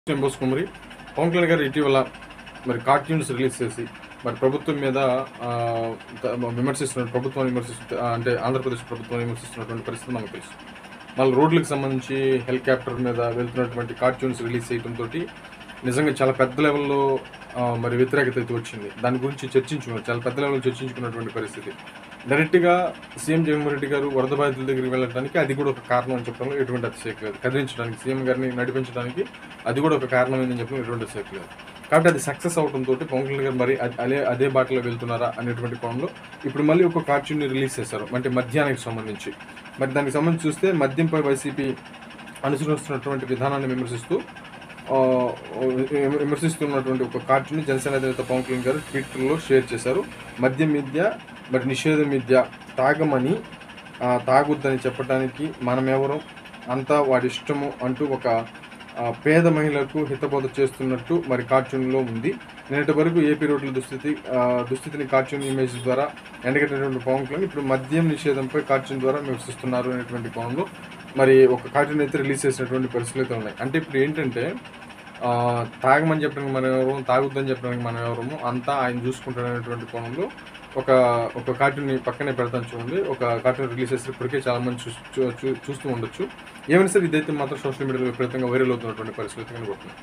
emboss Kumari Pawan Kalyan గారు ఇటీవల మరి కార్టూన్స్ రిలీజ్ చేసి మరి ప్రభుత్వం మీద ఆ, త- విమర్శిస్తున్న ప్రభుత్వం విమర్శిస్తు ఆ, అంటే ఆంధ్రప్రదేశ్ ప్రభుత్వం విమర్శిస్తున్నటువంటి పరిస్థితి మనకు తెలుసు మళ్ళీ రోడ్లకు సంబంధించి హెలికాప్టర్ మీద వెళ్తున్నటువంటి కార్టూన్స్ రిలీజ్ చేయడంతో నిజంగా చాలా పెద్ద లెవెల్లో ఆ, మరి వ్యతిరేకత అయితే వచ్చింది దాని గురించి చర్చించుకున్నారు చాలా పెద్ద లెవెల్లో చర్చించుకున్నటువంటి పరిస్థితి డైరెక్ట్గా సీఎం జగన్మోహన్ రెడ్డి గారు వరద బాధితుల దగ్గరికి వెళ్ళడానికి అది కూడా ఒక కారణం అని చెప్పడంలో ఎటువంటి అతిశయక లేదు కదిలించడానికి సీఎం గారిని నడిపించడానికి అది కూడా ఒక కారణమైందని చెప్పడం ఎటువంటి అతిశయక లేదు కాబట్టి అది సక్సెస్ అవడంతో పవన్ కళ్యాణ్ గారు మరి అ- అదే అదే బాటలో వెళ్తున్నారా అనేటువంటి కోణంలో ఇప్పుడు మళ్ళీ ఒక కార్టూన్ని రిలీజ్ చేశారు అంటే మద్యానికి సంబంధించి మరి దానికి సంబంధించి చూస్తే మద్యంపై వైసీపీ అనుసరిస్తున్నటువంటి విధానాన్ని విమర్శిస్తూ ఆ, విమ- విమర్శిస్తున్నటువంటి ఒక కార్టూన్ జనసేన అధినేత పవన్ కళ్యాణ్ గారు ట్విట్టర్లో షేర్ చేశారు మద్యం మిథ్య మరి నిషేధం మిథ్య తాగమని ఆ, తాగొద్దని చెప్పడానికి మనమెవరం అంతా వాడి ఇష్టము అంటూ ఒక ఆ, పేద మహిళలకు హితబోధ చేస్తున్నట్టు మరి కార్టూన్లో ఉంది నిన్నటి వరకు ఏపీ రోడ్ల దుస్థితి ఆ, దుస్థితిని కార్టూన్ ఇమేజ్ ద్వారా ఎండగట్టినటువంటి పవన్ కళ్యాణ్ ఇప్పుడు మద్యం నిషేధంపై కార్టూన్ ద్వారా విమర్శిస్తున్నారు అనేటువంటి కోణంలో మరి ఒక కార్టూన్ అయితే రిలీజ్ చేసినటువంటి పరిస్థితులు అయితే ఉన్నాయి అంటే ఇప్పుడు ఏంటంటే ఆ, తాగమని చెప్పడానికి మనం ఎవరు తాగుద్దని చెప్పడానికి మనం ఎవరము అంతా ఆయన చూసుకుంటాడనేటువంటి కోణంలో ఒక ఒక కార్టూన్ పక్కనే పెడతాను చూడండి ఒక కార్టూన్ రిలీజ్ చేస్తే ఇప్పటికే చాలా మంది చూ చూ- చూ- చూస్తూ ఉండొచ్చు ఏమైనా సరే ఇదైతే మాత్రం సోషల్ మీడియాలో విపరీతంగా వైరల్ అవుతున్నటువంటి పరిస్థితి కనబడుతుంది